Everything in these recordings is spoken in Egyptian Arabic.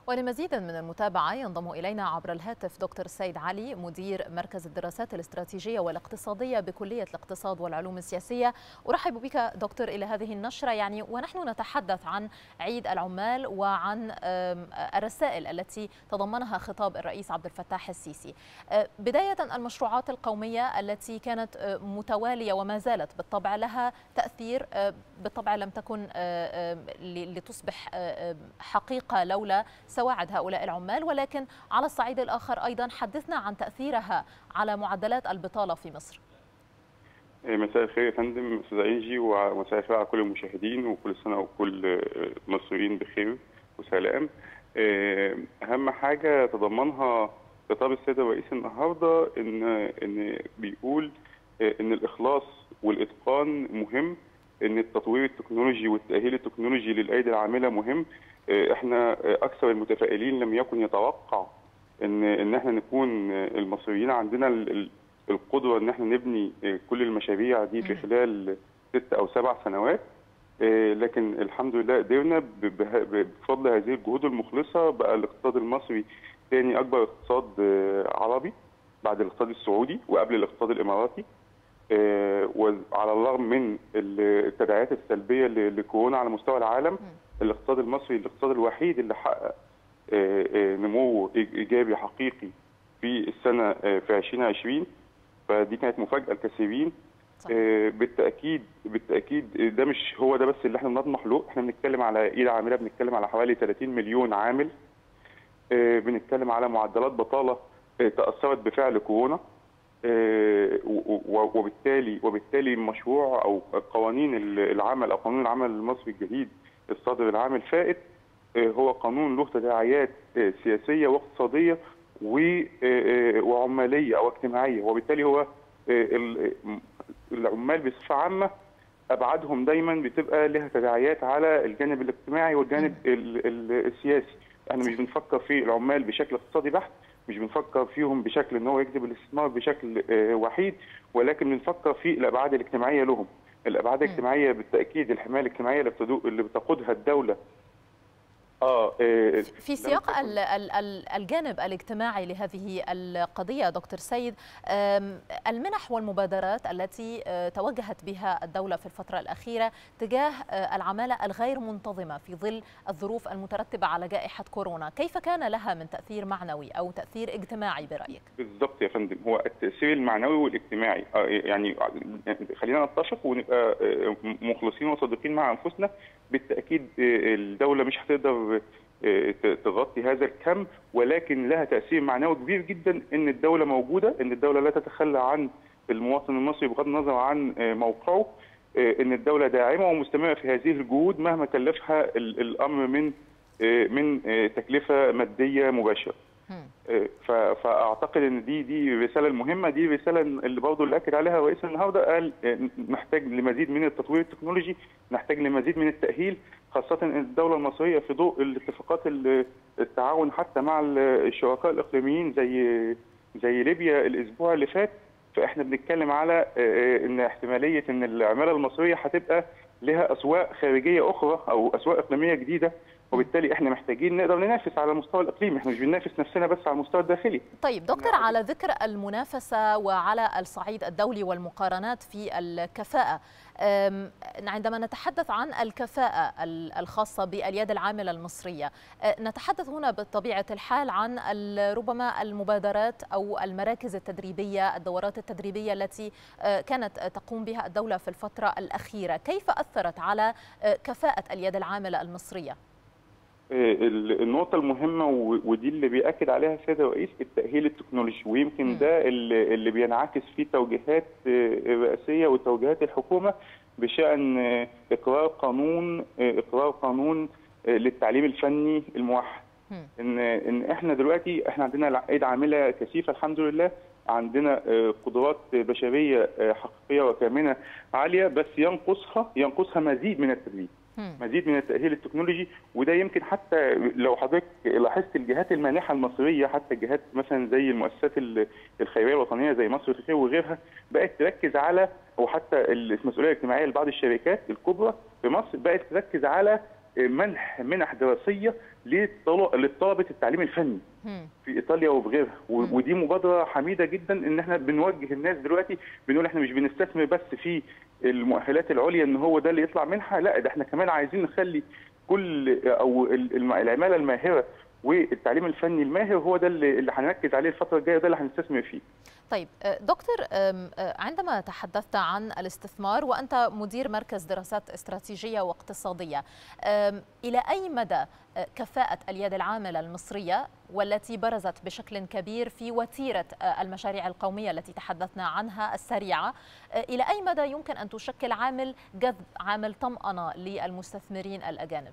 ولمزيد من المتابعة ينضم إلينا عبر الهاتف دكتور السيد علي مدير مركز الدراسات الاستراتيجية والاقتصادية بكلية الاقتصاد والعلوم السياسية أرحب بك دكتور إلى هذه النشرة يعني ونحن نتحدث عن عيد العمال وعن الرسائل التي تضمنها خطاب الرئيس عبد الفتاح السيسي بداية المشروعات القومية التي كانت متوالية وما زالت بالطبع لها تأثير بالطبع لم تكن لتصبح حقيقة لولا سواعد هؤلاء العمال ولكن على الصعيد الآخر أيضا حدثنا عن تأثيرها على معدلات البطالة في مصر مساء الخير يا فندم استاذ انجي ومساء الخير على كل المشاهدين وكل سنه وكل المصريين بخير وسلام اهم حاجه تضمنها خطاب السيد الرئيس النهارده ان ان بيقول ان الاخلاص والاتقان مهم ان التطوير التكنولوجي والتاهيل التكنولوجي للايدي العامله مهم احنا اكثر المتفائلين لم يكن يتوقع ان ان احنا نكون المصريين عندنا القدره ان احنا نبني كل المشاريع دي في خلال ست او سبع سنوات لكن الحمد لله قدرنا بفضل هذه الجهود المخلصه بقى الاقتصاد المصري ثاني اكبر اقتصاد عربي بعد الاقتصاد السعودي وقبل الاقتصاد الاماراتي وعلى الرغم من التداعيات السلبيه لكورونا على مستوى العالم الاقتصاد المصري الاقتصاد الوحيد اللي حقق نمو ايجابي حقيقي في السنه في 2020 فدي كانت مفاجاه لكثيرين بالتاكيد بالتاكيد ده مش هو ده بس اللي احنا بنطمح له احنا بنتكلم على ايد عامله بنتكلم على حوالي 30 مليون عامل بنتكلم على معدلات بطاله تاثرت بفعل كورونا وبالتالي وبالتالي مشروع او قوانين العمل او قانون العمل المصري الجديد الصادر العام الفائت هو قانون له تداعيات سياسيه واقتصاديه وعماليه او اجتماعيه وبالتالي هو العمال بصفه عامه ابعادهم دايما بتبقى لها تداعيات على الجانب الاجتماعي والجانب السياسي احنا مش بنفكر في العمال بشكل اقتصادي بحت مش بنفكر فيهم بشكل ان هو يجذب الاستثمار بشكل وحيد ولكن بنفكر في الابعاد الاجتماعيه لهم الابعاد الاجتماعيه بالتاكيد الحمايه الاجتماعيه اللي, اللي بتقودها الدوله اه في سياق الجانب الاجتماعي لهذه القضيه دكتور سيد المنح والمبادرات التي توجهت بها الدوله في الفتره الاخيره تجاه العماله الغير منتظمه في ظل الظروف المترتبه على جائحه كورونا، كيف كان لها من تاثير معنوي او تاثير اجتماعي برايك؟ بالضبط يا فندم هو التاثير المعنوي والاجتماعي يعني خلينا نتفق ونبقى مخلصين وصادقين مع انفسنا بالتاكيد الدوله مش هتقدر تغطي هذا الكم ولكن لها تاثير معنوي كبير جدا ان الدوله موجوده ان الدوله لا تتخلى عن المواطن المصري بغض النظر عن موقعه ان الدوله داعمه ومستمره في هذه الجهود مهما كلفها الامر من من تكلفه ماديه مباشره فاعتقد ان دي دي الرساله المهمه دي الرساله اللي برضه اللي اكد عليها الرئيس النهارده قال نحتاج لمزيد من التطوير التكنولوجي نحتاج لمزيد من التاهيل خاصه ان الدوله المصريه في ضوء الاتفاقات التعاون حتى مع الشركاء الاقليميين زي زي ليبيا الاسبوع اللي فات فاحنا بنتكلم على ان احتماليه ان العماله المصريه هتبقى لها اسواق خارجيه اخرى او اسواق اقليميه جديده وبالتالي احنا محتاجين نقدر ننافس على المستوى الاقليمي احنا مش بننافس نفسنا بس على المستوى الداخلي طيب دكتور على ذكر المنافسه وعلى الصعيد الدولي والمقارنات في الكفاءه عندما نتحدث عن الكفاءة الخاصة باليد العاملة المصرية نتحدث هنا بطبيعة الحال عن ربما المبادرات أو المراكز التدريبية الدورات التدريبية التي كانت تقوم بها الدولة في الفترة الأخيرة كيف أثرت على كفاءة اليد العاملة المصرية؟ النقطة المهمة ودي اللي بيأكد عليها السيد الرئيس التأهيل التكنولوجي ويمكن ده اللي بينعكس فيه توجيهات الرئاسية وتوجيهات الحكومة بشأن إقرار قانون إقرار قانون للتعليم الفني الموحد. إن إن إحنا دلوقتي إحنا عندنا أيد عاملة كثيفة الحمد لله عندنا قدرات بشرية حقيقية وكامنة عالية بس ينقصها ينقصها مزيد من التدريب. مزيد من التاهيل التكنولوجي وده يمكن حتى لو حضرتك لاحظت الجهات المانحه المصريه حتى الجهات مثلا زي المؤسسات الخيريه الوطنيه زي مصر الخير وغيرها بقت تركز على او حتى المسؤوليه الاجتماعيه لبعض الشركات الكبرى في مصر بقت تركز على منح منح دراسيه لطلبه التعليم الفني في ايطاليا وبغيرها ودي مبادره حميده جدا ان احنا بنوجه الناس دلوقتي بنقول احنا مش بنستثمر بس في المؤهلات العليا ان هو ده اللي يطلع منها لا ده احنا كمان عايزين نخلي كل او العماله الماهره والتعليم الفني الماهر هو ده اللي هنركز عليه الفتره الجايه ده اللي هنستثمر فيه. طيب دكتور عندما تحدثت عن الاستثمار وانت مدير مركز دراسات استراتيجيه واقتصاديه الى اي مدى كفاءه اليد العامله المصريه والتي برزت بشكل كبير في وتيره المشاريع القوميه التي تحدثنا عنها السريعه الى اي مدى يمكن ان تشكل عامل جذب عامل طمانه للمستثمرين الاجانب؟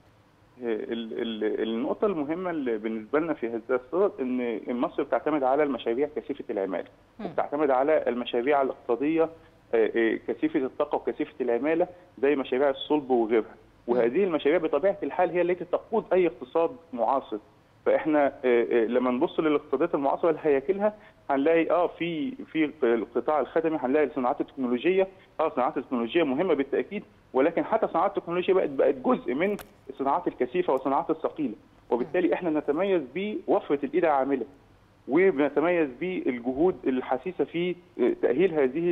النقطة المهمة اللي بالنسبة لنا في هذا الصدد إن مصر بتعتمد على المشاريع كثيفة العمالة وبتعتمد على المشاريع الاقتصادية كثيفة الطاقة وكثيفة العمالة زي مشاريع الصلب وغيرها وهذه المشاريع بطبيعة الحال هي التي تقود أي اقتصاد معاصر فاحنا لما نبص للاقتصادات المعاصره اللي هياكلها هنلاقي اه في في القطاع الخدمي هنلاقي الصناعات التكنولوجيه اه الصناعات التكنولوجيه مهمه بالتاكيد ولكن حتى الصناعات التكنولوجيه بقت بقت جزء من الصناعات الكثيفه والصناعات الثقيله وبالتالي احنا نتميز بوفره الايد العامله وبنتميز بالجهود الحثيثه في تاهيل هذه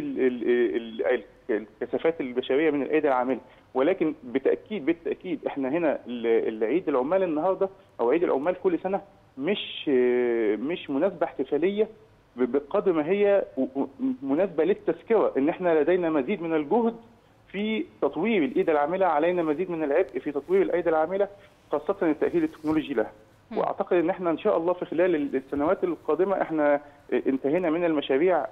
الكثافات البشريه من الايدي العامله ولكن بالتاكيد بالتاكيد احنا هنا العيد العمال النهارده او عيد العمال كل سنه مش مش مناسبه احتفاليه بقدر ما هي مناسبه للتذكره ان احنا لدينا مزيد من الجهد في تطوير الايدي العامله علينا مزيد من العبء في تطوير الايدي العامله خاصه التاهيل التكنولوجي لها واعتقد ان احنا ان شاء الله في خلال السنوات القادمه احنا انتهينا من المشاريع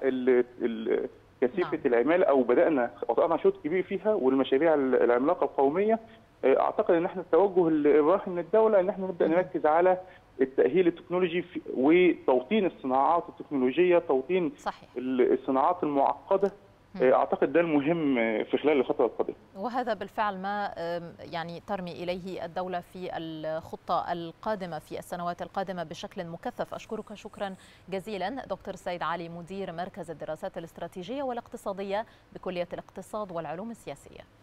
كثيفه نعم. العماله او بدانا قطعنا شوط كبير فيها والمشاريع العملاقه القوميه اعتقد ان احنا التوجه الراهن من الدوله ان احنا نبدا نركز على التاهيل التكنولوجي وتوطين الصناعات التكنولوجيه توطين صحيح. الصناعات المعقده اعتقد ده المهم في خلال الفتره القادمه وهذا بالفعل ما يعني ترمي اليه الدوله في الخطه القادمه في السنوات القادمه بشكل مكثف اشكرك شكرا جزيلا دكتور سيد علي مدير مركز الدراسات الاستراتيجيه والاقتصاديه بكليه الاقتصاد والعلوم السياسيه